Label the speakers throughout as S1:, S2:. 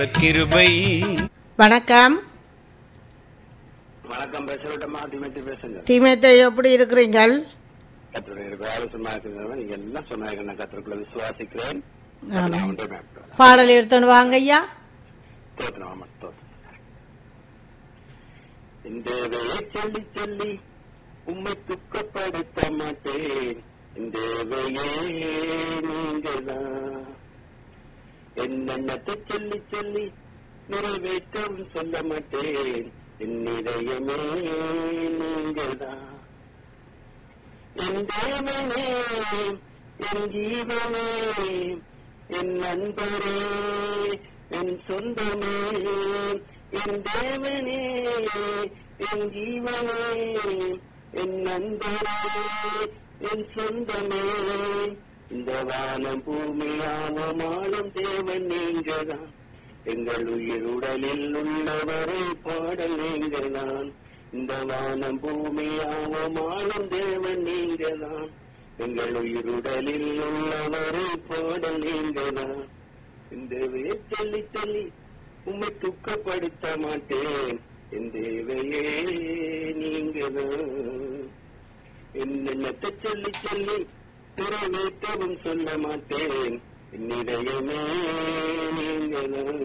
S1: கிருபை
S2: வணக்கம்
S3: வணக்கம் பேசவிட்டமா திமத்தி பேசுங்க
S2: தீமேத்தை எப்படி இருக்கிறீங்கள்
S3: கத்தருடைய இருக்கிற ஆலோசனை இருக்கிறவங்க நீங்க எல்லாம் சொன்னாங்க நான் கத்தருக்குள்ள விசுவாசிக்கிறேன்
S2: ஆமென்.
S3: நான் ஒன்றை மேற்கொள்கிறேன்.
S2: பாடல் எடுத்துன்னு வாங்க ஐயா
S3: ஸ்தோத்திரம், ஆமா, ஸ்தோத்திரம். இந்த வேலை சொல்லி சொல்லி உம்மை துக்கப்படுத்த மாட்டேன் இந்த வேலையே நீங்கதான் என்னென்னத்தை சொல்லி சொல்லி நிறைவேற்றவும் சொல்ல மாட்டேன் என் இதயமே நீங்கதான் என் தேவனே என் ஜீவனே என் நண்பரே என் சொந்தமே என் தேவனே என் ஜீவனே என் நண்பரே என் சொந்தமே இந்த வானம் பூமியானமாளும் தேவன் நீங்கதான் எங்கள் உயிர் உடலில் உள்ளவரை பாடல் நீங்கதான் இந்த வானம் பூமியானமாளும் தேவன் நீங்கதான் எங்கள் உயிருடலில் உள்ளவரை பாடல் நீங்கதான் இந்த சொல்லி சொல்லி உம்மை துக்கப்படுத்த மாட்டேன் என் தேவையே நீங்கதான் என்னென்னத்தை சொல்லி சொல்லி நிறைவேற்றவும் சொல்ல மாட்டேன் என்னிடையமே நீங்கதான்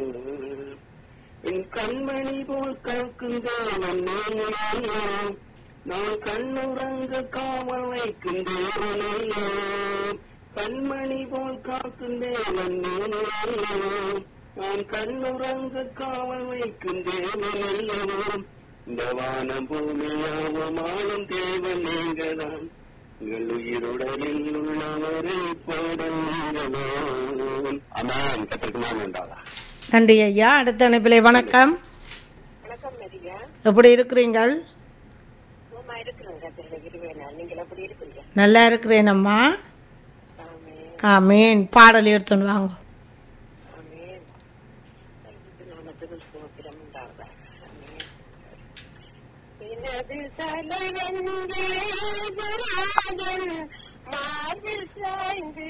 S3: என் கண்மணி போல் காக்கும் தேவன் நீங்களோ நான் கண்ணுறங்க காவல் வைக்கும் தேவனல்லோ கண்மணி போல் காக்கும் தேவன் நீங்களோ நான் கண்ணுறங்க காவல் வைக்கும் தேவனல்லோ இந்த வானம் பூமியாவும் ஆளும் தேவன் நீங்கதான் உங்கள் உயிருடலில் உள்ளவரை பாடல் நீங்கதான் அதான் கத்திற்கு நான் உண்டாதா
S2: நன்றி ஐயா அடுத்த அனுப்பிலே வணக்கம்
S4: வணக்கம் மரியா
S2: எப்படி இருக்கிறீங்கள்
S4: சும்மா இருக்கிறேன் கத்திர இருவேனா நீங்கள் எப்படி இருக்கிறீங்க
S2: நல்லா இருக்கிறேன் அம்மா
S4: ஆமே
S2: ஆமேன் பாடல் எடுத்துன்னு வாங்க
S4: ஆமேன் நாமத்துக்கு ஸ்தோத்திரம் உண்டாவதாக ஆமேன் எனது தலைவன் தேவராஜன் மார்பில் சாய்ந்து